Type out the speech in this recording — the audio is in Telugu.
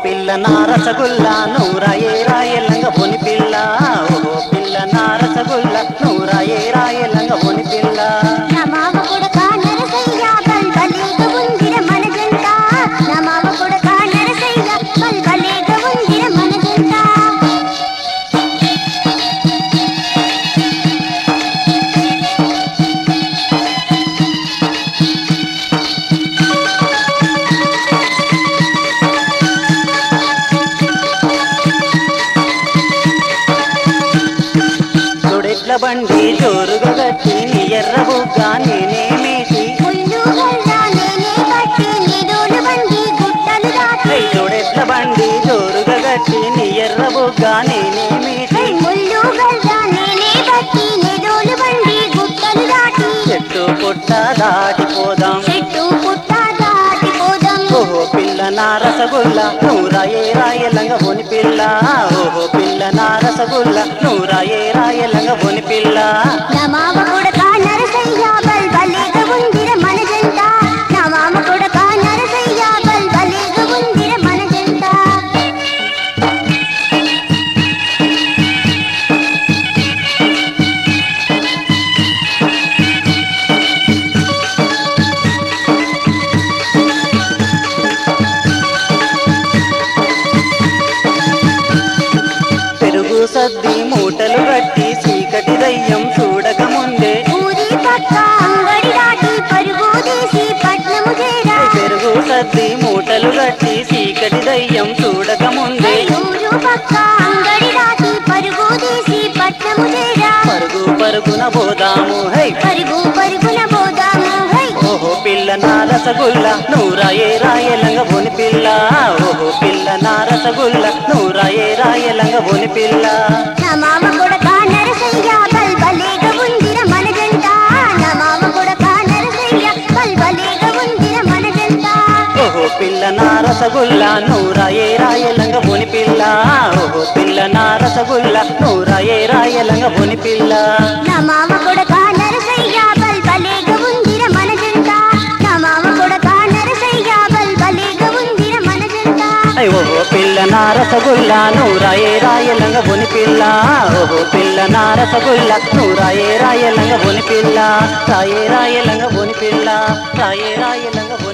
పిల్ల నా రసగుల్లా నూరాయే రాయలంగ బొని పిల్ల ఓ పిల్ల నా రసగుల్లా నూరాయే రాయలంగ బొని పిల్ల నా మామ కొడక నరసయ్య బల్బలేగా ఉందిర మన జంట నా మామ కొడక నరసయ్య బల్బలేగా ఉందిర మన జంట తొడెట్ల బండి జోరుగా గట్టి నీ ఎర్ర బుగ్గా నేనేమేటి ముళ్ళు గల్లా నేనే పట్టి నిడోలు బండి గుట్టలు దాటి తొడెట్ల బండి జోరుగా గట్టి నీ ఎర్ర బుగ్గా నేనేమేటి ముళ్ళు గల్లా నేనే పట్టి నిడోలు బండి గుట్టలు దాటి చెట్టు పుట్ట దాటిపోదాం చెట్టు పుట్ట దాటిపోదాం ఓహో పిల్ల నా రసగుల్లా నూరాయే రాయలంగ బొని పిల్ల ఓహో పిల్ల నా రసగుల్లా నూరాయే రాయలంగ బొని పిల్ల నా మామ కొడక నరసయ్య బల్బలేగా ఉందిర మన జంట నా మామ కొడక నరసయ్య బల్బలేగా ఉందిర మన జంట పెరుగు సద్ది మూటలు కట్టి చీకటి దయ్యం చూడక ముందే ఊరి పక్క అంగడి దాటి పరుగు తీసి పట్నము చేరా పెరుగు సద్ది మూటలు కట్టి చీకటి దయ్యం చూడక ముందే ఊరు పక్క అంగడి దాటి పరుగు తీసి పట్నము చేరా పరుగు పరుగున పోదాము హై పరుగు పరుగున పోదాము హై ఓహో పిల్ల నా రసగుల్ల నూరాయే రాయలంగ బొని పిల్ల ఓహో పిల్ల నా రసగుల్ల నూరాయే రాయలంగ బొని పిల్ల నా మామ కొడక నరసయ్య బల్బలేగా ఉందిర మన జంట నా మామ కొడక నరసయ్య బల్బలేగా ఉందిర మన జంట ఓహో పిల్ల నా రసగుల్ల నూరాయే రాయలంగ బొని పిల్ల ఓహో పిల్ల నా రసగుల్ల నూరాయే రాయలంగ బొని పిల్ల నా మామ కొడక నరసయ్య బల్బలేగా ఉందిర మన జంట నా మామ కొడక నరసయ్య బల్బలేగా ఉందిర మన జంట ఐ ఓహో పిల్ల నా రసగుల్ల నూరాయే రాయలంగ బొని పిల్ల ఓహో పిల్ల నా రసగుల్ల నూరాయే రాయలంగ బొని పిల్ల రాయే రాయలంగ బొని పిల్ల రాయే రాయలంగ బొని